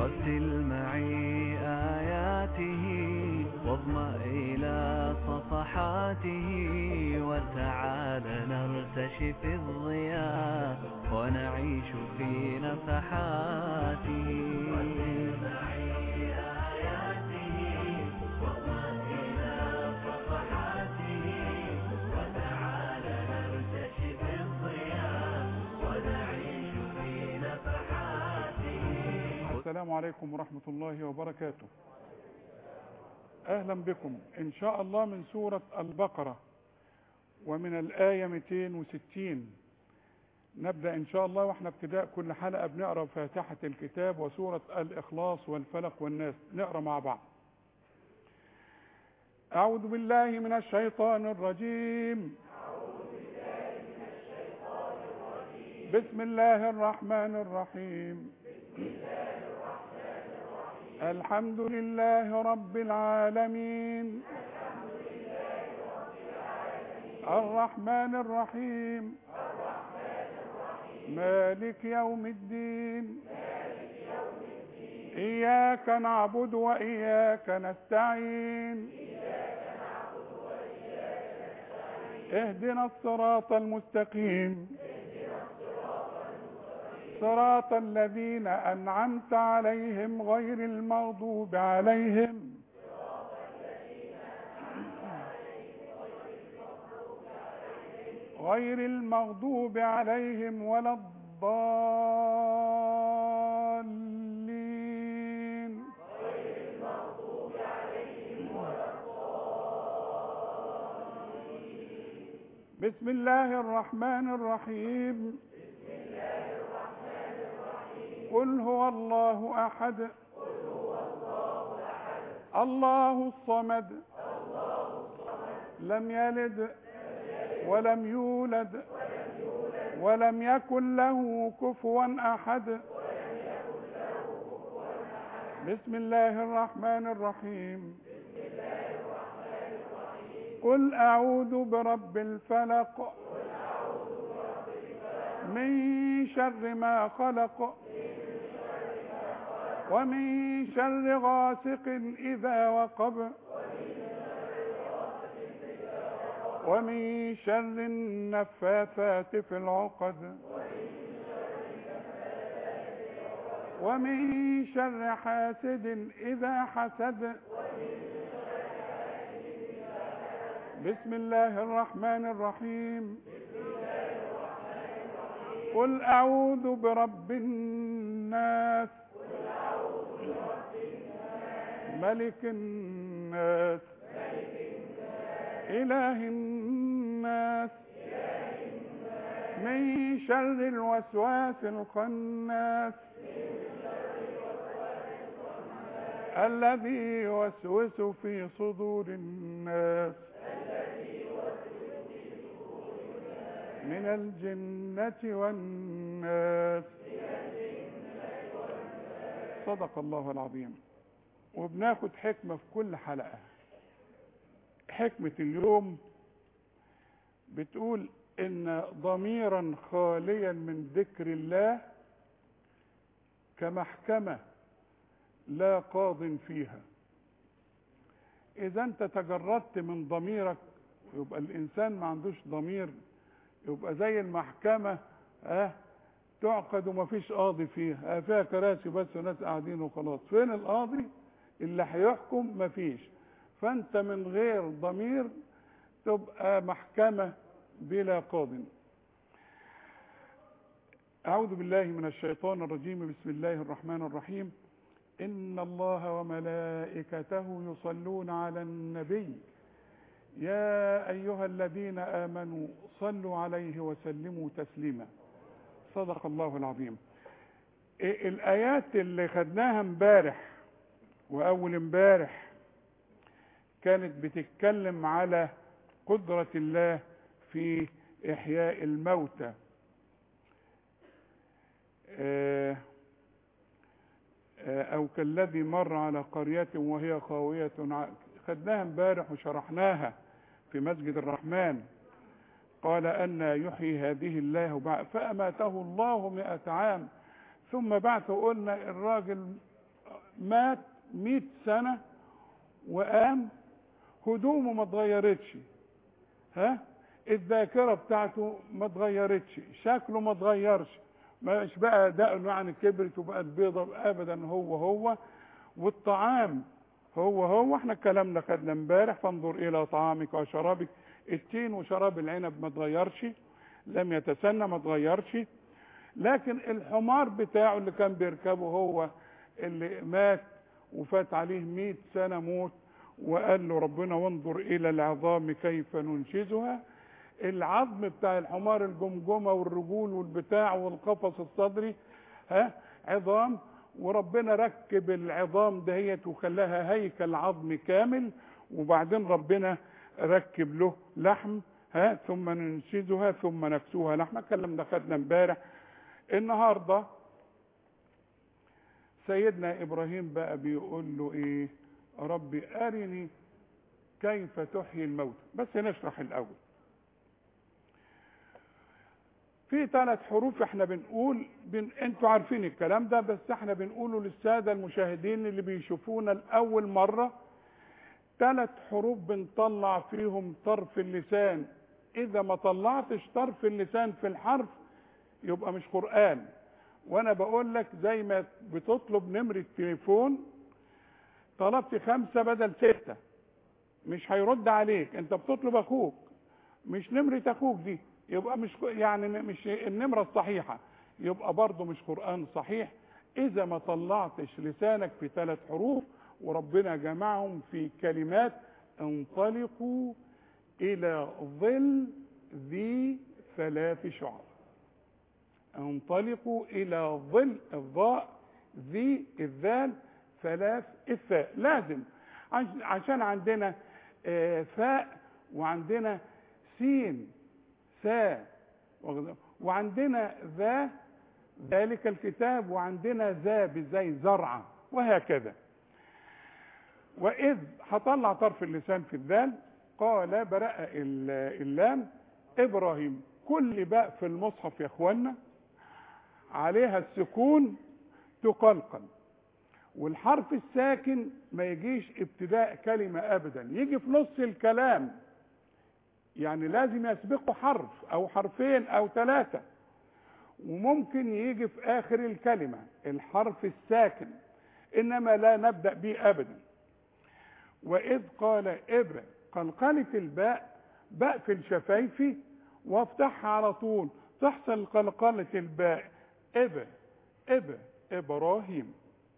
رتل معي آياته واضمأ إلى صفحاته وتعال نرتشف الضياء ونعيش في نفحاته رتل معي آياته واضمأ إلى صفحاته وتعال نرتشف الضياء ونعيش في نفحاته السلام عليكم ورحمة الله وبركاته أهلا بكم إن شاء الله من سورة البقرة ومن الآية 260 نبدأ إن شاء الله وإحنا ابتداء كل حلقة بنقرأ فاتحة الكتاب وسورة الإخلاص والفلق والناس نقرأ مع بعض أعوذ بالله من الشيطان الرجيم بسم الله الرحمن الرحيم الحمد لله رب العالمين الرحمن الرحيم مالك يوم الدين إياك نعبد وإياك نستعين اهدنا الصراط المستقيم صراط الذين أنعمت عليهم غير المغضوب عليهم غير المغضوب عليهم ولا الضالين بسم الله الرحمن الرحيم قل هو الله أحد الله الصمد لم يلد ولم يولد ولم يكن له كفوا أحد بسم الله الرحمن الرحيم قل أعوذ برب الفلق من شر ما خلق ومن شر غاسق إذا وقب ومن شر النفاثات في العقد ومن شر حاسد إذا حسد بسم الله الرحمن الرحيم قل أعوذ برب الناس ملك الناس إله الناس من شر الوسواس الخناس الذي يوسوس في صدور الناس من الجنة والناس صدق الله العظيم وبناخد حكمة في كل حلقة حكمة اليوم بتقول ان ضميرا خاليا من ذكر الله كمحكمة لا قاض فيها اذا انت تجردت من ضميرك يبقى الانسان ما عندوش ضمير يبقى زي المحكمة اه تعقد ومفيش قاضي فيها اه فيها كراسي بس وناس قاعدين وخلاص فين القاضي اللي هيحكم مفيش فانت من غير ضمير تبقى محكمة بلا قاض أعوذ بالله من الشيطان الرجيم بسم الله الرحمن الرحيم إن الله وملائكته يصلون على النبي يا أيها الذين آمنوا صلوا عليه وسلموا تسليما صدق الله العظيم إيه الآيات اللي خدناها امبارح وأول امبارح كانت بتتكلم على قدرة الله في إحياء الموتى آه أو كالذي مر على قرية وهي خاوية خدناها امبارح وشرحناها في مسجد الرحمن قال أن يحيي هذه الله بعد فأماته الله مئة عام ثم بعث قلنا الراجل مات مئة سنة وقام هدومه ما اتغيرتش ها الذاكرة بتاعته ما اتغيرتش شكله ما اتغيرش مش بقى دقنه يعني كبرت وبقت بيضة ابدا هو هو والطعام هو هو احنا الكلام خدنا امبارح فانظر الى طعامك وشرابك التين وشراب العنب ما اتغيرش لم يتسنى ما اتغيرش لكن الحمار بتاعه اللي كان بيركبه هو اللي مات وفات عليه مئة سنة موت وقال له ربنا وانظر إلى العظام كيف ننشزها العظم بتاع الحمار الجمجمة والرجول والبتاع والقفص الصدري ها عظام وربنا ركب العظام دهيت وخلاها هيكل عظم كامل وبعدين ربنا ركب له لحم ها ثم ننشزها ثم نكسوها لحمة الكلام ده خدنا امبارح النهارده سيدنا ابراهيم بقى بيقول له ايه ربي ارني كيف تحيي الموت بس نشرح الاول في ثلاث حروف احنا بنقول بن... انتوا عارفين الكلام ده بس احنا بنقوله للساده المشاهدين اللي بيشوفونا لاول مره ثلاث حروف بنطلع فيهم طرف اللسان اذا ما طلعتش طرف اللسان في الحرف يبقى مش قران وانا بقول لك زي ما بتطلب نمره تليفون طلبت خمسه بدل سته مش هيرد عليك انت بتطلب اخوك مش نمره اخوك دي يبقى مش يعني مش النمره الصحيحه يبقى برضه مش قران صحيح اذا ما طلعتش لسانك في ثلاث حروف وربنا جمعهم في كلمات انطلقوا الى ظل ذي ثلاث شعب انطلقوا الى ظل الضاء ذي الذال ثلاث الثاء لازم عشان عندنا فاء وعندنا سين سا وعندنا ذا ذلك الكتاب وعندنا ذا بزي زرعة وهكذا وإذ هطلع طرف اللسان في الذال قال برأ اللام إبراهيم كل باء في المصحف يا إخوانا عليها السكون تقلقل والحرف الساكن ما يجيش ابتداء كلمة أبدا يجي في نص الكلام يعني لازم يسبقه حرف أو حرفين أو ثلاثة وممكن يجي في آخر الكلمة الحرف الساكن إنما لا نبدأ به أبدا وإذ قال إبرة قلقلة الباء باء في الشفايف وافتحها على طول تحصل قلقلة الباء إب إب إبراهيم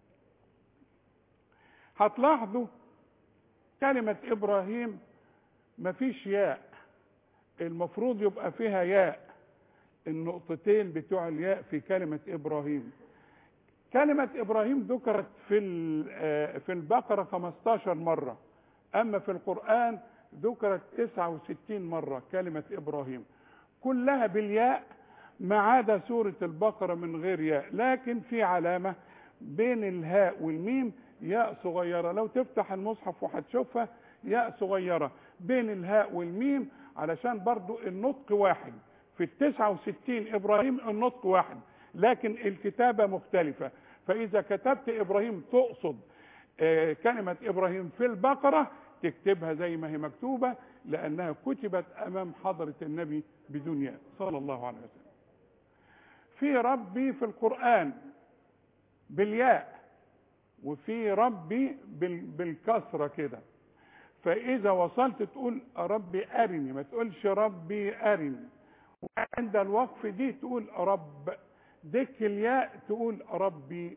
هتلاحظوا كلمة إبراهيم مفيش ياء المفروض يبقى فيها ياء النقطتين بتوع الياء في كلمة إبراهيم كلمة إبراهيم ذكرت في في البقرة 15 مرة أما في القرآن ذكرت 69 مرة كلمة إبراهيم كلها بالياء ما عدا سورة البقرة من غير ياء لكن في علامة بين الهاء والميم ياء صغيرة لو تفتح المصحف وهتشوفها ياء صغيرة بين الهاء والميم علشان برضو النطق واحد في التسعة وستين إبراهيم النطق واحد لكن الكتابة مختلفة فإذا كتبت إبراهيم تقصد آه كلمة إبراهيم في البقرة تكتبها زي ما هي مكتوبة لأنها كتبت أمام حضرة النبي بدون ياء صلى الله عليه وسلم في ربي في القرآن بالياء وفي ربي بالكسرة كده فإذا وصلت تقول ربي أرني ما تقولش ربي أرني وعند الوقف دي تقول رب دك الياء تقول ربي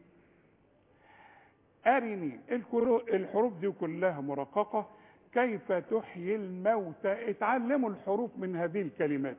أرني الحروف دي كلها مرققة كيف تحيي الموتى اتعلموا الحروف من هذه الكلمات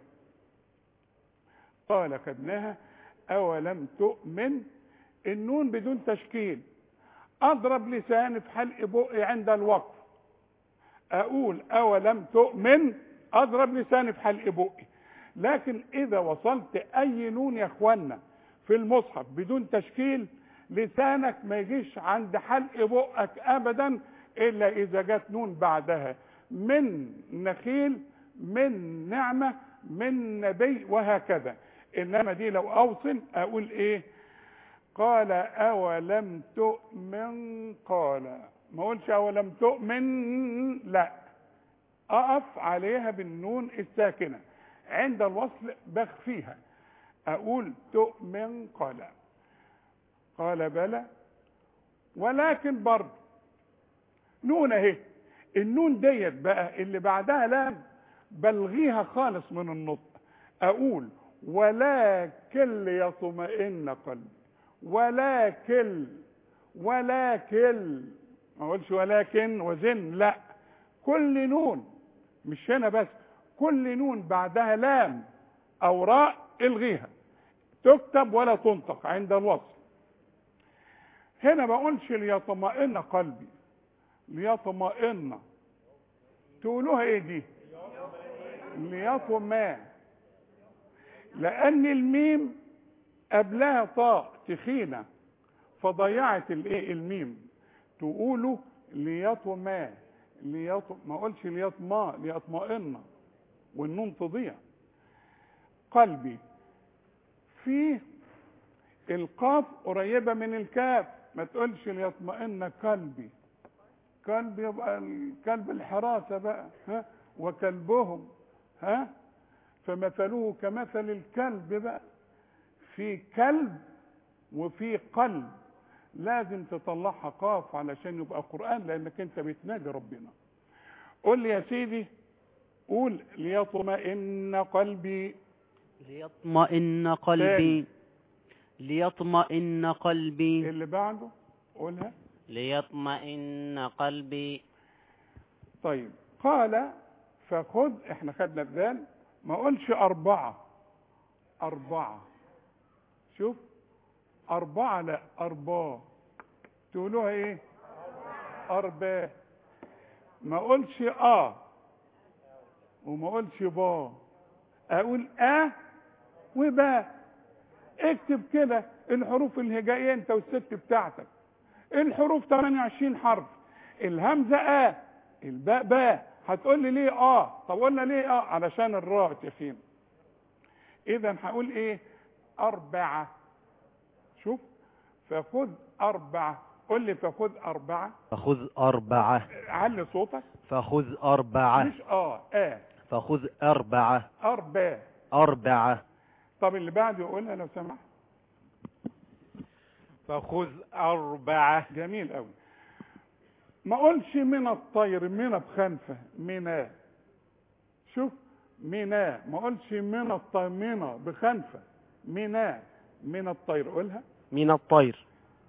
قال خدناها أولم تؤمن النون بدون تشكيل أضرب لساني في حلق بقي عند الوقف أقول أولم تؤمن أضرب لساني في حلق بقي لكن إذا وصلت أي نون يا إخوانا في المصحف بدون تشكيل لسانك ما يجيش عند حلق بقك أبدا إلا إذا جت نون بعدها من نخيل من نعمة من نبي وهكذا إنما دي لو أوصل أقول إيه قال أولم تؤمن قال ما اقولش أولم تؤمن لا أقف عليها بالنون الساكنة عند الوصل بخفيها أقول تؤمن قال قال بلى ولكن برضه نون اهي النون ديت بقى اللي بعدها لام بلغيها خالص من النطق اقول ولكن ليطمئن قلبي ولكن ولكن ما اقولش ولكن وزن لا كل نون مش هنا بس كل نون بعدها لام او راء الغيها تكتب ولا تنطق عند الوصل هنا بقولش ليطمئن قلبي ليطمئن تقولوها ايه دي ليطمئن لان الميم قبلها طاء تخينه فضيعت الايه الميم تقولوا ليطمئن ليط ما اقولش ليطمع ليطمئن والنون تضيع قلبي في القاف قريبه من الكاف ما تقولش ليطمئن قلبي كلب يبقى الكلب الحراسه بقى ها وكلبهم ها فمثله كمثل الكلب بقى في كلب وفي قلب لازم تطلعها قاف علشان يبقى قرآن لأنك أنت بتنادي ربنا قول لي يا سيدي قول ليطمئن قلبي ليطمئن قلبي ليطمئن قلبي اللي بعده قولها ليطمئن قلبي طيب قال فخذ احنا خدنا الدال ما اقولش أربعة أربعة شوف أربعة لا أربعة تقولوها إيه؟ أربعة ما أقولش آه وما أقولش با أقول آه وبا اكتب كده الحروف الهجائية أنت والست بتاعتك الحروف 28 حرف الهمزة آه الباء باء هتقول لي ليه اه طب قلنا ليه اه علشان الراء تخين اذا هقول ايه اربعة شوف فخذ اربعة قول لي فخذ اربعة فخذ أربعة علي صوتك فخذ أربعة مش اه اه فخذ أربعة اربعة أربعة طب اللي بعده يقولها لو سمحت فخذ أربعة جميل قوي ما اقولش من الطير من بخنفه منا شوف منا ما اقولش من الطير من بخنفه منا من الطير قولها من الطير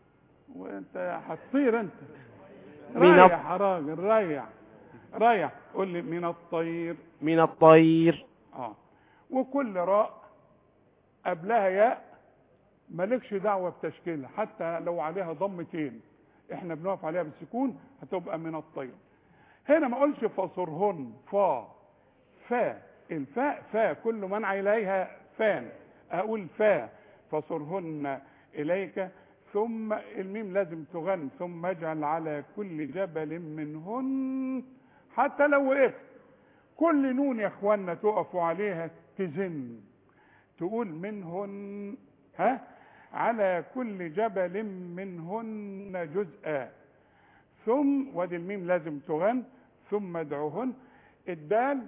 وانت هتطير انت من ريح الط- يا راجل ريح ريح قول لي من الطير من الطير اه وكل راء قبلها ياء مالكش دعوه بتشكيلها حتى لو عليها ضمتين احنا بنقف عليها بالسكون هتبقى من الطير هنا ما اقولش فصرهن فا فا الفاء فا كل من اليها فان اقول فا فصرهن اليك ثم الميم لازم تغن ثم اجعل على كل جبل منهن حتى لو وقفت كل نون يا اخوانا تقفوا عليها تزن تقول منهن ها على كل جبل منهن جزءا ثم وادي الميم لازم تغن ثم ادعوهن الدال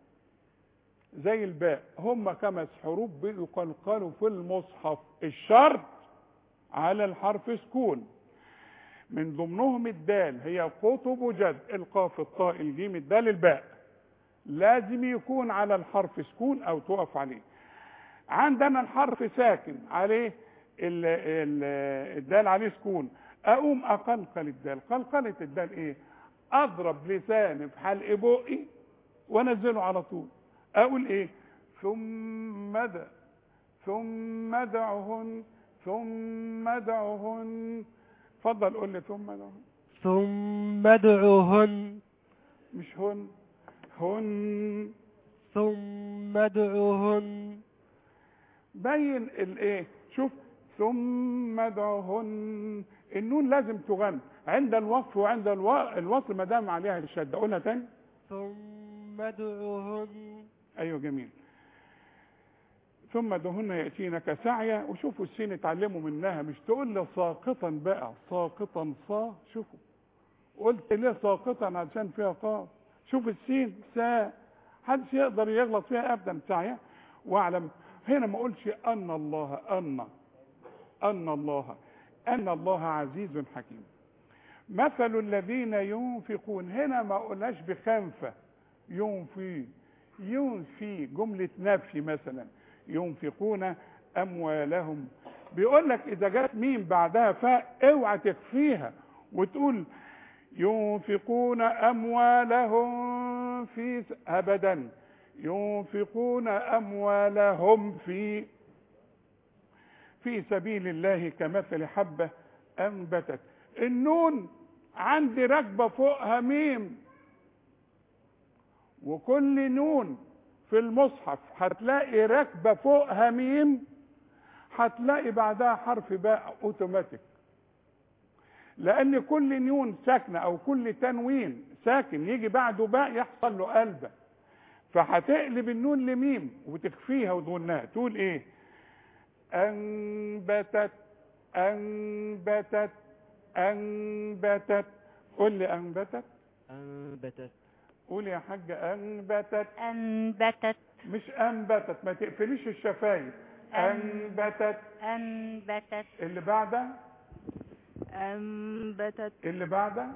زي الباء هم خمس حروف بيقلقلوا في المصحف الشرط على الحرف سكون من ضمنهم الدال هي قطب جد القاف الطاء الجيم الدال الباء لازم يكون على الحرف سكون او تقف عليه عندنا الحرف ساكن عليه ال ال الدال عليه سكون اقوم اقلقل الدال قلقله الدال ايه اضرب لساني في حلق بقي وانزله على طول اقول ايه ثم د ثم ادعهن ثم ادعهن اتفضل قول لي ثم ادعهن ثم ادعهن مش هن هن ثم ادعهن بين الايه شوف ثم ادعهن النون لازم تغن عند الوقف وعند الو- الوصل ما دام عليها الشده قولها تاني ثم ادعهن ايوه جميل ثم دهن يأتينك سعيا وشوفوا السين اتعلموا منها مش تقول لي ساقطا بقى ساقطا صا شوفوا قلت ليه ساقطا عشان فيها قاف شوف السين سا محدش يقدر يغلط فيها ابدا سعيا واعلم هنا ما اقولش ان الله ان ان الله ان الله عزيز حكيم مثل الذين ينفقون هنا ما قلناش بخنفه ينفي ينفي جمله نفي مثلا ينفقون اموالهم بيقول لك اذا جت ميم بعدها فاء اوعى تخفيها وتقول ينفقون اموالهم في س- ابدا ينفقون اموالهم في في سبيل الله كمثل حبه انبتت النون عندي راكبه فوقها ميم وكل نون في المصحف هتلاقي راكبه فوقها ميم هتلاقي بعدها حرف باء اوتوماتيك لان كل نون ساكنه او كل تنوين ساكن يجي بعده باء يحصل له قلبه فهتقلب النون لميم وتخفيها وتغنها تقول ايه انبتت انبتت انبتت قول لي انبتت أنبتت قول يا حاجه انبتت أنبتت مش انبتت ما تقفليش الشفايف انبتت أنبتت اللي بعدها أنبتت اللي بعدها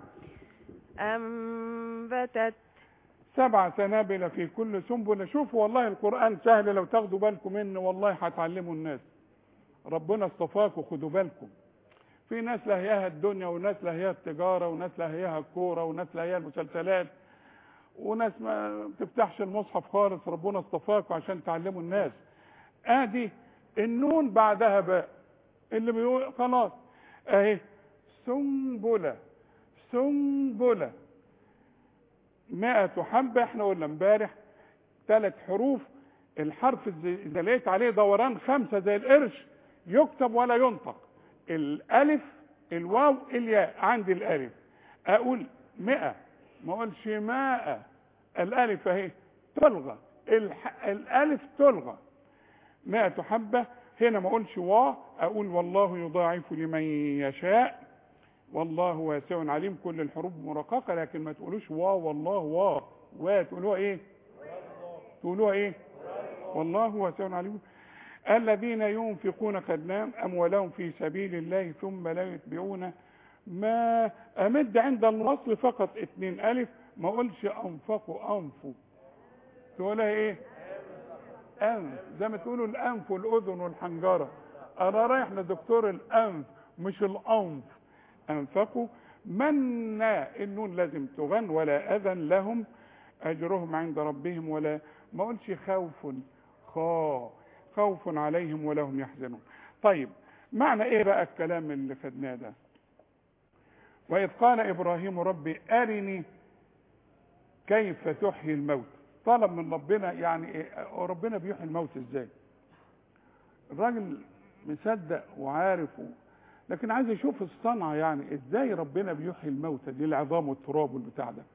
أنبتت سبع سنابل في كل سنبلة شوفوا والله القرآن سهل لو تاخدوا بالكم منه والله هتعلموا الناس ربنا اصطفاكم خدوا بالكم في ناس لهياها الدنيا وناس لهياها التجارة وناس لهياها الكورة وناس لهياها المسلسلات وناس ما بتفتحش المصحف خالص ربنا اصطفاكم عشان تعلموا الناس ادي النون بعدها باء اللي بيقول خلاص اهي سنبلة سنبلة مائة حبة احنا قلنا امبارح ثلاث حروف الحرف الز- اذا لقيت عليه دوران خمسة زي القرش يكتب ولا ينطق الالف الواو الياء عندي الالف اقول مئة ما اقولش ماء الالف اهي تلغى الح... الالف تلغى مائة حبة هنا ما اقولش وا اقول والله يضاعف لمن يشاء والله واسع عليم كل الحروف مرققه لكن ما تقولوش وا والله وا وا تقولوها ايه تقولوها ايه والله واسع عليم الذين ينفقون خدنام اموالهم في سبيل الله ثم لا يتبعون ما امد عند الوصل فقط اتنين الف ما اقولش انفقوا انفوا تقولها ايه انف زي ما تقولوا الانف والاذن والحنجره انا رايح لدكتور الانف مش الانف انفقوا منا النون لازم تغن ولا اذن لهم اجرهم عند ربهم ولا ما اقولش خوف خا خوف عليهم ولا هم يحزنون طيب معنى ايه بقى الكلام اللي خدناه ده واذ قال ابراهيم ربي ارني كيف تحيي الموت طلب من ربنا يعني إيه ربنا بيحيي الموت ازاي الراجل مصدق وعارف و... لكن عايز يشوف الصنعة يعني ازاي ربنا بيحيي الموتى دي العظام والتراب والبتاع ده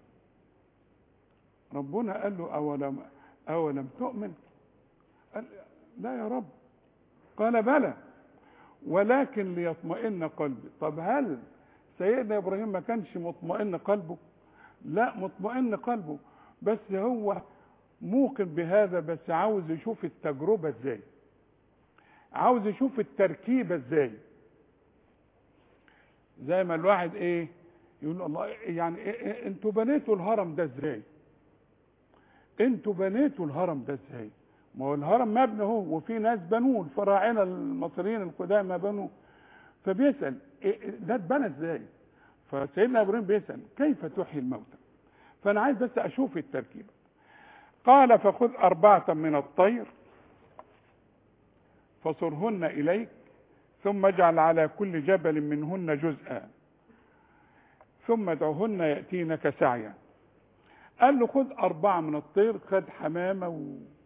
ربنا قال له اولم اولم تؤمن قال لا يا رب قال بلى ولكن ليطمئن قلبي طب هل سيدنا ابراهيم ما كانش مطمئن قلبه لا مطمئن قلبه بس هو موقن بهذا بس عاوز يشوف التجربة ازاي عاوز يشوف التركيبة ازاي زي ما الواحد ايه يقول الله يعني إيه إيه انتوا بنيتوا الهرم ده ازاي انتوا بنيتوا الهرم ده ازاي ما هو الهرم مبني اهو وفي ناس بنوه الفراعنه المصريين القدامى بنوه فبيسال إيه ده اتبنى ازاي فسيدنا ابراهيم بيسال كيف تحيي الموتى فانا عايز بس اشوف التركيبه قال فخذ اربعه من الطير فصرهن اليك ثم اجعل على كل جبل منهن جزءا ثم ادعهن ياتينك سعيا قال له خذ أربعة من الطير خد حمامة و...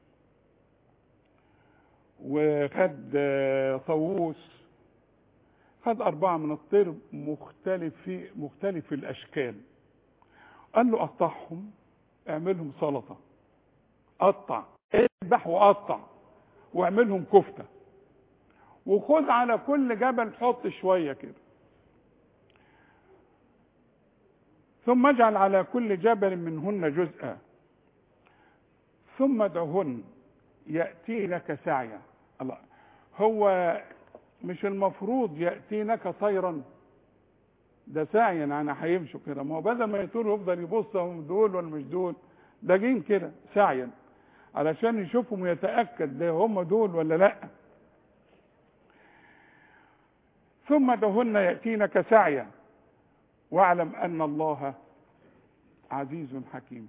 وخد آه، طاووس خد أربعة من الطير مختلف في مختلف الأشكال قال له قطعهم اعملهم سلطة قطع اذبح وقطع واعملهم كفته وخد على كل جبل حط شويه كده ثم اجعل على كل جبل منهن جزءا ثم ادعهن ياتينك سعيا الله هو مش المفروض ياتينك طيرا ده سعيا يعني هيمشوا كده ما هو بدل ما يطيروا يفضل يبص هم دول ولا مش دول ده جايين كده سعيا علشان يشوفهم ويتاكد ده هم دول ولا لا ثم دهن ياتينك سعيا واعلم ان الله عزيز حكيم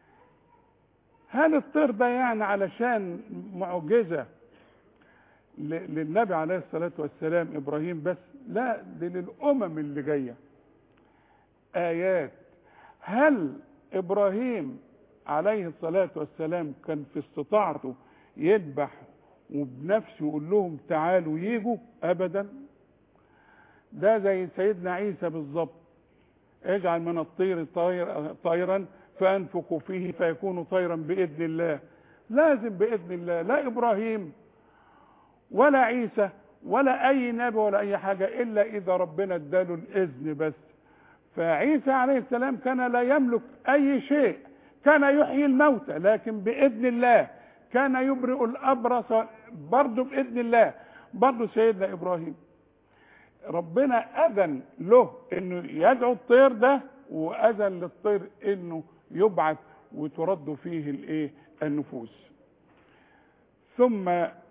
هل الطير ده يعني علشان معجزه ل- للنبي عليه الصلاه والسلام ابراهيم بس لا دي للامم اللي جايه ايات هل ابراهيم عليه الصلاه والسلام كان في استطاعته يذبح وبنفسه يقول لهم تعالوا يجوا ابدا ده زي سيدنا عيسى بالظبط اجعل من الطير طير طيرا فانفخ فيه فيكون طيرا باذن الله لازم باذن الله لا ابراهيم ولا عيسى ولا اي نبي ولا اي حاجه الا اذا ربنا اداله الاذن بس فعيسى عليه السلام كان لا يملك اي شيء كان يحيي الموتى لكن باذن الله كان يبرئ الابرص برضه باذن الله برضه سيدنا ابراهيم ربنا اذن له انه يدعو الطير ده واذن للطير انه يبعث وترد فيه الايه النفوس ثم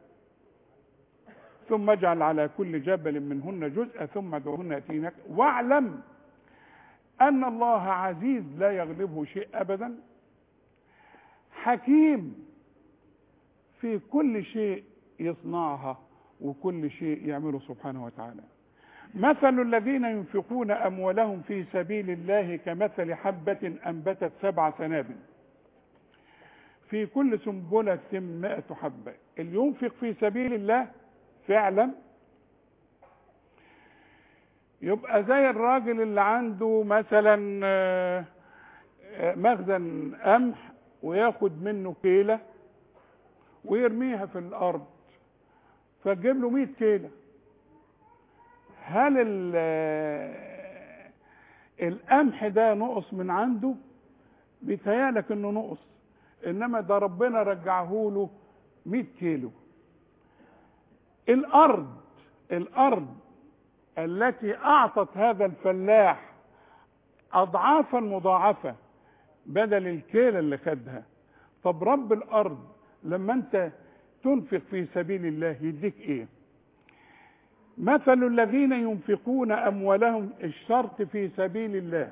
ثم اجعل على كل جبل منهن جزءا ثم ادعوهن ياتينك واعلم ان الله عزيز لا يغلبه شيء ابدا حكيم في كل شيء يصنعها وكل شيء يعمله سبحانه وتعالى مثل الذين ينفقون اموالهم في سبيل الله كمثل حبه انبتت سبع سنابل في كل سنبله مائه حبه اللي ينفق في سبيل الله فعلا يبقى زي الراجل اللي عنده مثلا آه، آه، مخزن قمح وياخد منه كيله ويرميها في الارض فتجيب له 100 كيله هل ال- القمح ده نقص من عنده بيتهيألك انه نقص انما ده ربنا رجعه له 100 كيلو الارض الارض التي اعطت هذا الفلاح اضعافا مضاعفه بدل الكيله اللي خدها طب رب الارض لما انت تنفق في سبيل الله يديك ايه مثل الذين ينفقون اموالهم الشرط في سبيل الله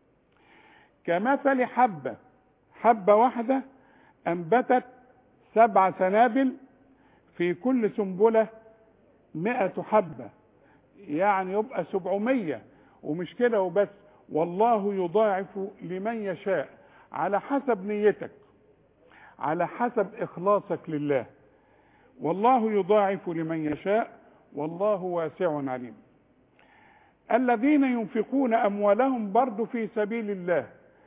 كمثل حبه حبه واحده انبتت سبع سنابل في كل سنبله مئة حبه يعني يبقى سبعمية ومش كده وبس والله يضاعف لمن يشاء على حسب نيتك على حسب اخلاصك لله والله يضاعف لمن يشاء والله واسع عليم الذين ينفقون اموالهم برضو في سبيل الله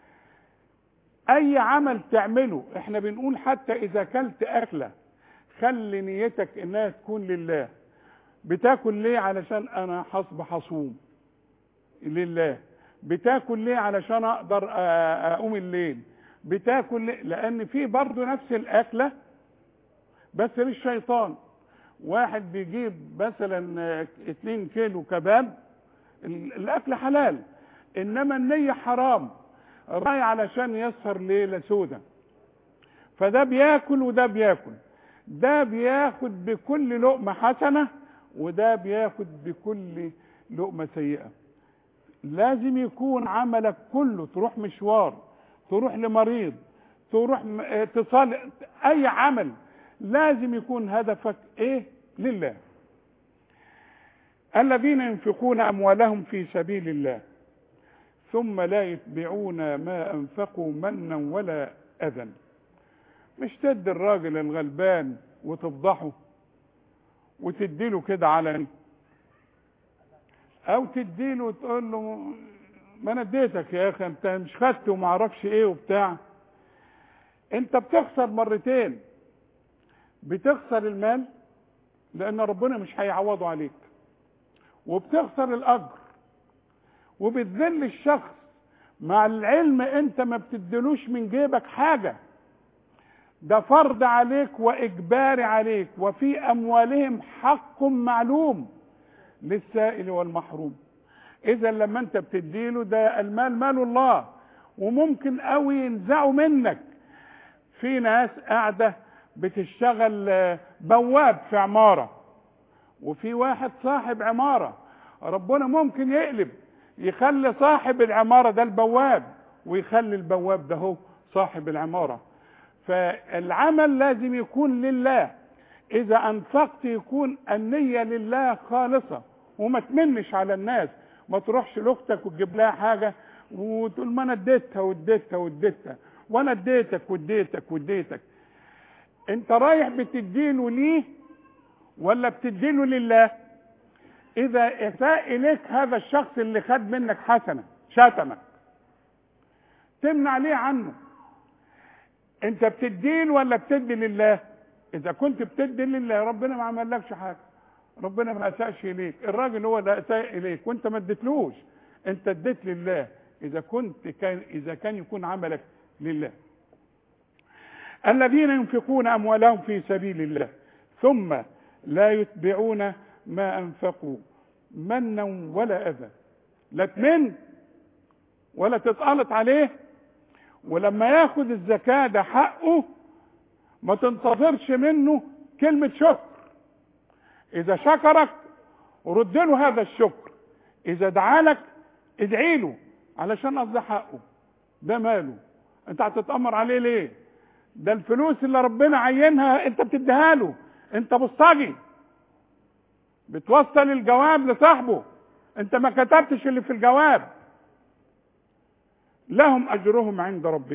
اي عمل تعمله احنا بنقول حتى اذا كلت اكله خلي نيتك انها تكون لله بتاكل ليه علشان انا هصبح اصوم لله بتاكل ليه علشان اقدر أ- اقوم الليل بتاكل ليه لان في برضه نفس الاكله بس للشيطان واحد بيجيب مثلا آه، اتنين كيلو كباب ال- الاكل حلال انما النية حرام راي علشان يسهر ليلة سودة فده بياكل وده بياكل ده بياخد بكل لقمة حسنة وده بياخد بكل لقمة سيئة لازم يكون عملك كله تروح مشوار تروح لمريض تروح م- آه، تصالح اي عمل لازم يكون هدفك ايه لله الذين ينفقون اموالهم في سبيل الله ثم لا يتبعون ما انفقوا منا ولا اذى مش تدي الراجل الغلبان وتفضحه وتديله كده علني او تديله وتقول له ما انا اديتك يا اخي انت مش خدت وما اعرفش ايه وبتاع انت بتخسر مرتين بتخسر المال لان ربنا مش هيعوضه عليك وبتخسر الاجر وبتذل الشخص مع العلم انت ما بتدلوش من جيبك حاجه ده فرض عليك واجباري عليك وفي اموالهم حق معلوم للسائل والمحروم اذا لما انت بتديله ده المال مال الله وممكن قوي ينزعه منك في ناس قاعده بتشتغل آه، بواب في عماره وفي واحد صاحب عماره ربنا ممكن يقلب يخلي صاحب العماره ده البواب ويخلي البواب ده هو صاحب العماره فالعمل لازم يكون لله اذا انفقت يكون النيه لله خالصه وما تمنش على الناس ما تروحش لاختك وتجيب لها حاجه وتقول ما انا اديتها واديتها واديتها وانا اديتك واديتك واديتك انت رايح بتديله ليه ولا بتديله لله اذا اساء اليك هذا الشخص اللي خد منك حسنه شتمك تمنع ليه عنه انت بتدين ولا بتدي لله اذا كنت بتدي لله ربنا ما عملكش حاجه ربنا ما اساءش اليك الراجل هو اللي اساء اليك وانت ما اديتلوش انت اديت لله اذا كنت كان اذا كان يكون عملك لله الذين ينفقون اموالهم في سبيل الله ثم لا يتبعون ما انفقوا منا ولا اذى لا تمن ولا تتقلط عليه ولما ياخد الزكاة ده حقه ما تنتظرش منه كلمة شكر إذا شكرك رد له هذا الشكر إذا دعالك ادعي له علشان قصد حقه ده ماله أنت هتتأمر عليه ليه؟ ده الفلوس اللي ربنا عينها أنت بتديها له أنت بصاجي بتوصل الجواب لصاحبه أنت ما كتبتش اللي في الجواب لهم اجرهم عند ربهم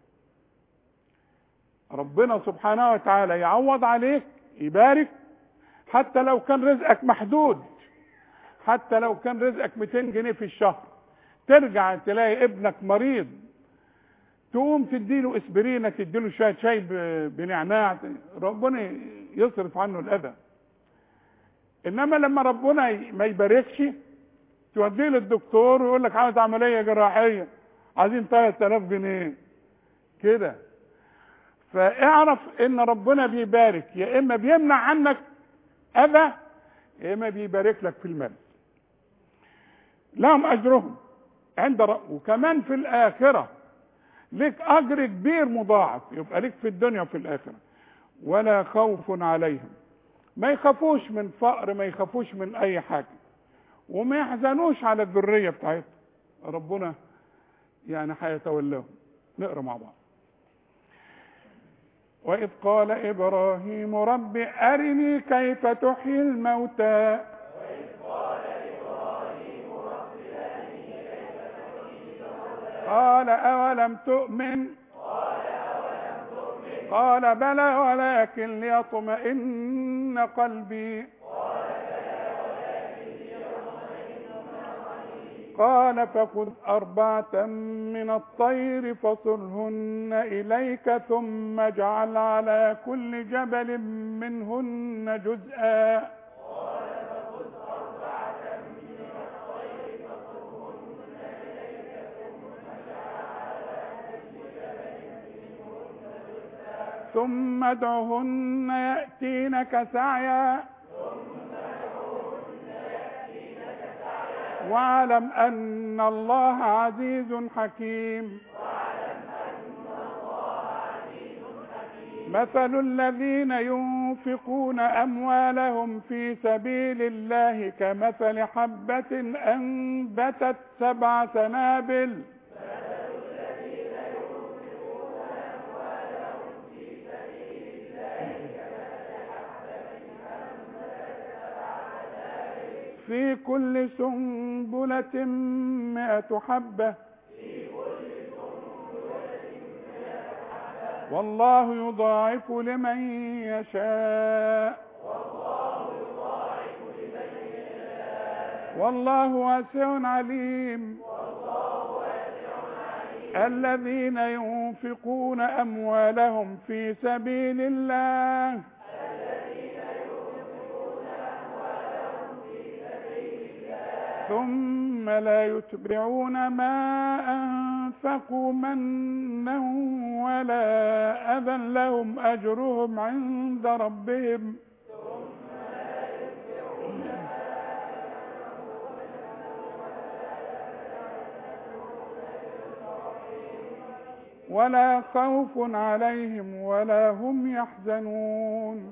ربنا سبحانه وتعالى يعوض عليك يبارك حتى لو كان رزقك محدود حتى لو كان رزقك 200 جنيه في الشهر ترجع تلاقي ابنك مريض تقوم تديله اسبرينه تديله شويه شاي ب- بنعناع ربنا يصرف عنه الاذى انما لما ربنا ي- ما يباركش توديه للدكتور ويقول لك عاوز عمليه جراحيه عايزين 3000 جنيه كده فاعرف ان ربنا بيبارك يا اما بيمنع عنك اذى يا اما بيبارك لك في المال لهم اجرهم عند رب وكمان في الاخره لك اجر كبير مضاعف يبقى لك في الدنيا وفي الاخره ولا خوف عليهم ما يخافوش من فقر ما يخافوش من اي حاجه وما يحزنوش على الذريه بتاعتهم ربنا يعني هيتولاهم نقرا مع بعض وإذ قال إبراهيم رب أرني كيف تحيي الموتى قال أولم تؤمن قال بلى ولكن ليطمئن قلبي قال فخذ أربعة من الطير فصرهن إليك ثم اجعل على كل جبل منهن جزءا ثم ادعهن يأتينك سعيا واعلم أن الله عزيز حكيم مثل الذين ينفقون أموالهم في سبيل الله كمثل حبة أنبتت سبع سنابل في كل سنبلة مئة حبة والله يضاعف لمن يشاء والله واسع عليم الذين ينفقون أموالهم في سبيل الله ثم لا يتبعون ما أنفقوا منا ولا أذى لهم أجرهم عند ربهم ولا خوف عليهم ولا هم يحزنون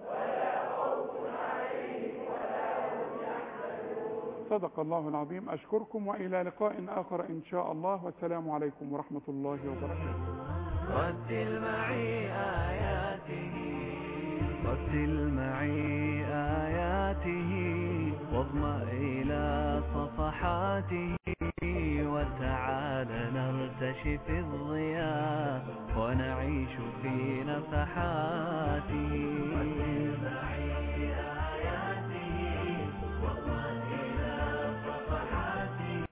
صدق الله العظيم أشكركم وإلى لقاء آخر إن شاء الله والسلام عليكم ورحمة الله وبركاته رتل معي آياته رتل معي آياته واضمأ إلى صفحاته وتعال نرتشف الضياء ونعيش في نفحاته